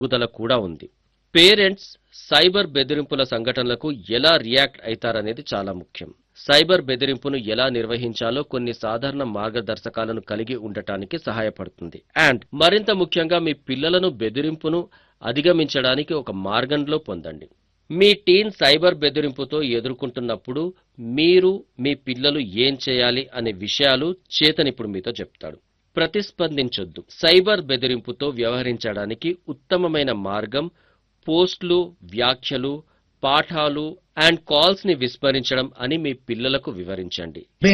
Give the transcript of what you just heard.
పెరుగుదల కూడా ఉంది పేరెంట్స్ సైబర్ బెదిరింపుల సంఘటనలకు ఎలా రియాక్ట్ అవుతారనేది చాలా ముఖ్యం సైబర్ బెదిరింపును ఎలా నిర్వహించాలో కొన్ని సాధారణ మార్గదర్శకాలను కలిగి ఉండటానికి సహాయపడుతుంది అండ్ మరింత ముఖ్యంగా మీ పిల్లలను బెదిరింపును అధిగమించడానికి ఒక మార్గంలో పొందండి మీ టీన్ సైబర్ బెదిరింపుతో ఎదుర్కొంటున్నప్పుడు మీరు మీ పిల్లలు ఏం చేయాలి అనే విషయాలు చేతన్ ఇప్పుడు మీతో చెప్తాడు ప్రతిస్పందించొద్దు సైబర్ బెదిరింపుతో వ్యవహరించడానికి ఉత్తమమైన మార్గం పోస్ట్లు వ్యాఖ్యలు పాఠాలు అండ్ కాల్స్ ని విస్మరించడం అని మీ పిల్లలకు వివరించండి